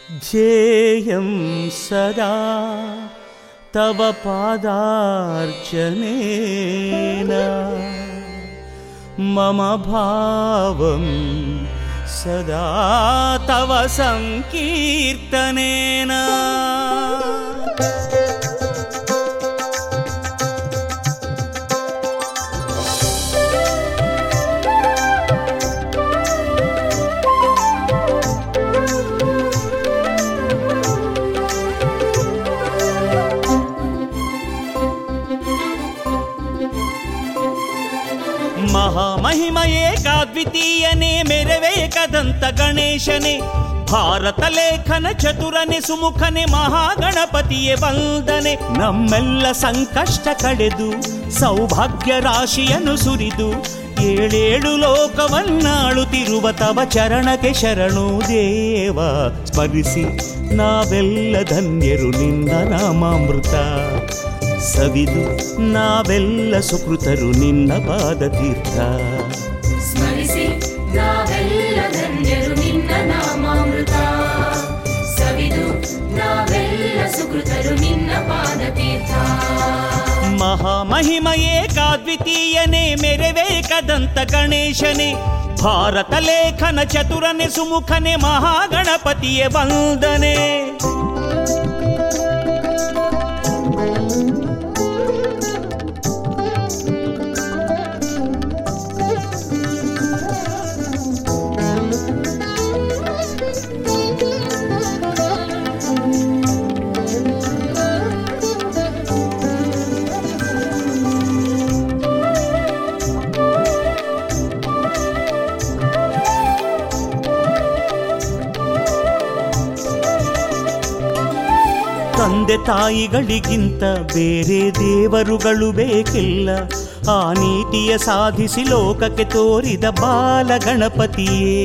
ध्येयं सदा तव पादार्चनेन मम भावं सदा तव सङ्कीर्तनेन ಮಹಾಮಹಿಮಯೇಕಾದ್ವಿತೀಯನೇ ಮೆರವೇಕದಂತ ಗಣೇಶನೇ ಭಾರತ ಲೇಖನ ಚತುರನೆ ಸುಮುಖನೆ ಮಹಾಗಣಪತಿಯೇ ಬಂದನೆ ನಮ್ಮೆಲ್ಲ ಸಂಕಷ್ಟ ಕಳೆದು ಸೌಭಾಗ್ಯ ರಾಶಿಯನ್ನು ಸುರಿದು ಏಳೇಳು ಲೋಕವನ್ನಾಳುತ್ತಿರುವ ತವ ಚರಣಕ್ಕೆ ಶರಣು ದೇವ ಸ್ಮರಿಸಿ ನಾವೆಲ್ಲ ಧನ್ಯರು ನಿನ್ನ ನಾಮಾಮೃತ ಸವಿದು ನಾವೆಲ್ಲ ಸುಕೃತರು ನಿನ್ನ ಪಾದತೀರ್ಥ ಸ್ಮರಿಸಿ ನಾವೆಲ್ಲ ಧನ್ಯರು ನಿನ್ನ ನಾಮಾಮೃತ ಸವಿದು ನಾವೆಲ್ಲ ಸುಕೃತರು ನಿನ್ನ ಪಾದತೀರ್ಥ ಮಹಾಮಹಿಮಯೇಕಾದ್ವಿತೀಯನೇ ಮೆರವೇಕದಂತ ಗಣೇಶನೇ ಭಾರತ ಲೇಖನ ಚತುರನೆ ಸುಮುಖನೆ ಮಹಾಗಣಪತಿಯೇ ವಂದನೆ ತಂದೆ ತಾಯಿಗಳಿಗಿಂತ ಬೇರೆ ದೇವರುಗಳು ಬೇಕಿಲ್ಲ ಆ ನೀತಿಯ ಸಾಧಿಸಿ ಲೋಕಕ್ಕೆ ತೋರಿದ ಬಾಲ ಗಣಪತಿಯೇ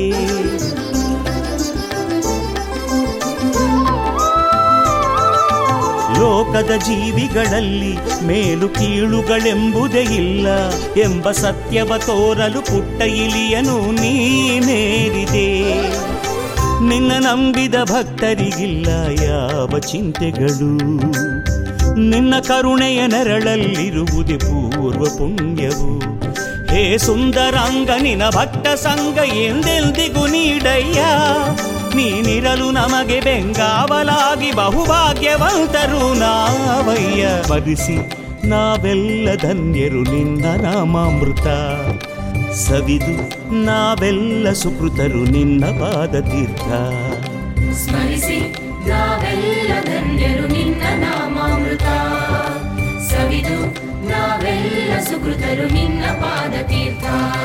ಲೋಕದ ಜೀವಿಗಳಲ್ಲಿ ಮೇಲು ಕೀಳುಗಳೆಂಬುದೇ ಇಲ್ಲ ಎಂಬ ಸತ್ಯವ ತೋರಲು ಪುಟ್ಟ ಇಲಿಯನು ನೀನೇರಿದೆ ನಿನ್ನ ನಂಬಿದ ಭಕ್ತರಿಗಿಲ್ಲ ಯಾವ ಚಿಂತೆಗಳು ನಿನ್ನ ಕರುಣೆಯ ನೆರಳಲ್ಲಿರುವುದೇ ಪೂರ್ವ ಪುಣ್ಯವು ಹೇ ಸುಂದರಾಂಗ ನಿನ ಭಕ್ತ ಸಂಗ ಎಂದೆಂದಿಗೂ ನೀಡಯ್ಯ ನೀನಿರಲು ನಮಗೆ ಬೆಂಗಾವಲಾಗಿ ಬಹುಭಾಗ್ಯವಂತರು ನಾವಯ್ಯ ಸ್ಮರಿಸಿ ನಾವೆಲ್ಲ ಧನ್ಯರು ನಿನ್ನ ನಾಮಾಮೃತ ಸವಿದು ನಾವೆಲ್ಲ ಸುಕೃತರು ನಿನ್ನ ಪಾದತೀರ್ಥ ಸ್ಮರಿಸಿ ನಾವೆಲ್ಲ ಧನ್ಯರು ನಿನ್ನ ನಾಮಾಮೃತ ಸವಿದು ನಾವೆಲ್ಲ ಸುಕೃತರು ನಿನ್ನ ಪಾದತೀರ್ಥ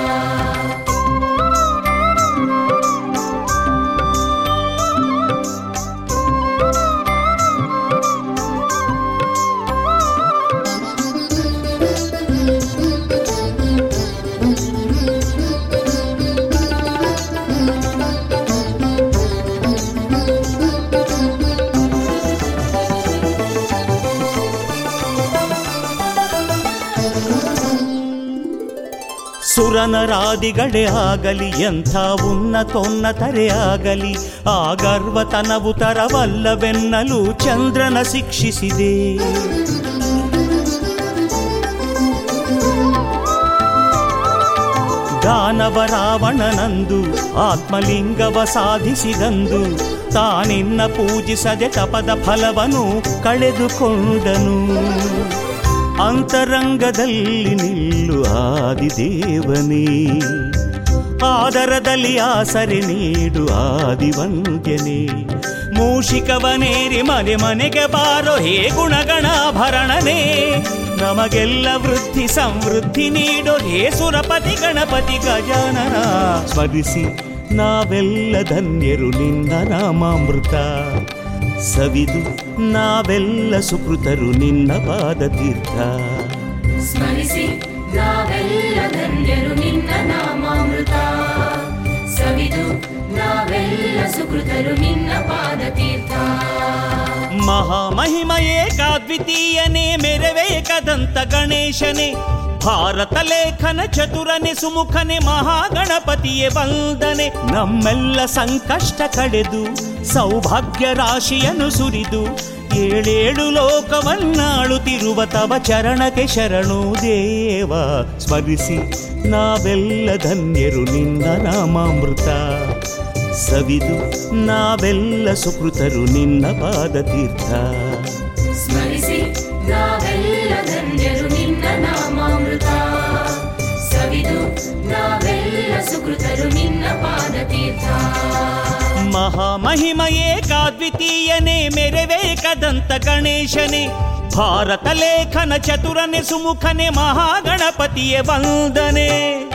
ಸುರನರಾದಿಗಳೇ ಆಗಲಿ ಎಂಥ ಉನ್ನತೋನ್ನತರೇ ಆಗಲಿ ಆ ಗರ್ವತನವು ತರವಲ್ಲವೆನ್ನಲು ಚಂದ್ರನ ಶಿಕ್ಷಿಸಿದೆ ದಾನವ ರಾವಣನಂದು ಆತ್ಮಲಿಂಗವ ಸಾಧಿಸಿದಂದು ತಾನಿನ್ನ ಪೂಜಿಸದೆ ತಪದ ಫಲವನು ಕಳೆದುಕೊಂಡನು ಅಂತರಂಗದಲ್ಲಿ ನಿಲ್ಲು ಆದಿದೇವನೇ ಆದರದಲ್ಲಿ ಆಸರೆ ನೀಡು ಆದಿವಂದ್ಯನೇ ಮೂಷಿಕವನೇರಿ ಮನೆ ಮನೆಗೆ ಬಾರೋ ಹೇ ಗುಣಗಣಾಭರಣನೇ ನಮಗೆಲ್ಲ ವೃದ್ಧಿ ಸಮೃದ್ಧಿ ನೀಡೋ ಹೇ ಸುರಪತಿ ಗಣಪತಿ ಗಜಾನನ ಸ್ಮರಿಸಿ ನಾವೆಲ್ಲ ಧನ್ಯರು ನಿನ್ನ ನಾಮಾಮೃತ ಸವಿದು ನಾವೆಲ್ಲ ಸುಕೃತರು ನಿನ್ನ ಪಾದತೀರ್ಥ ಸ್ಮರಿಸಿ ನಾವೆಲ್ಲ ಧನ್ಯರು ನಿನ್ನ ನಾಮಾಮೃತ ಸವಿದು ನಾವೆಲ್ಲ ಸುಕೃತರು ನಿನ್ನ ಪಾದತೀರ್ಥ ಮಹಾಮಹಿಮಯೇಕಾದ್ವಿತೀಯನೇ ಮೆರವೇಕದಂತ ಗಣೇಶನೇ ಭಾರತ ಲೇಖನ ಚತುರನೆ ಸುಮುಖನೆ ಮಹಾಗಣಪತಿಯೇ ವಂದನೆ ನಮ್ಮೆಲ್ಲ ಸಂಕಷ್ಟ ಕಡೆದು ಸೌಭಾಗ್ಯ ರಾಶಿಯನ್ನು ಸುರಿದು ಏಳೇಳು ಲೋಕವನ್ನಾಳುತ್ತಿರುವ ತವ ಚರಣಕ್ಕೆ ಶರಣು ದೇವ ಸ್ಮರಿಸಿ ನಾವೆಲ್ಲ ಧನ್ಯರು ನಿನ್ನ ನಾಮಾಮೃತ ಸವಿದು ನಾವೆಲ್ಲ ಸುಕೃತರು ನಿನ್ನ ಪಾದತೀರ್ಥ ಸ್ಮರಿಸಿ ನಾವೆಲ್ಲ ಧನ್ಯರು ನಿನ್ನ ನಾಮಾಮೃತ ಸವಿದು ನಾವೆಲ್ಲ ಸುಕೃತರು ನಿನ್ನ ಪಾದತೀರ್ಥ ಮಹಾಮಹಿಮಯೇ ಕಾದ್ವಿತೀಯನೇ ಮೆರೆವೇ ಕದಂತ ಗಣೇಶನೇ ಭಾರತ ಲೇಖನ ಚತುರನೆ ಸುಮುಖನೆ ಮಹಾಗಣಪತಿಯ ವಂದನೆ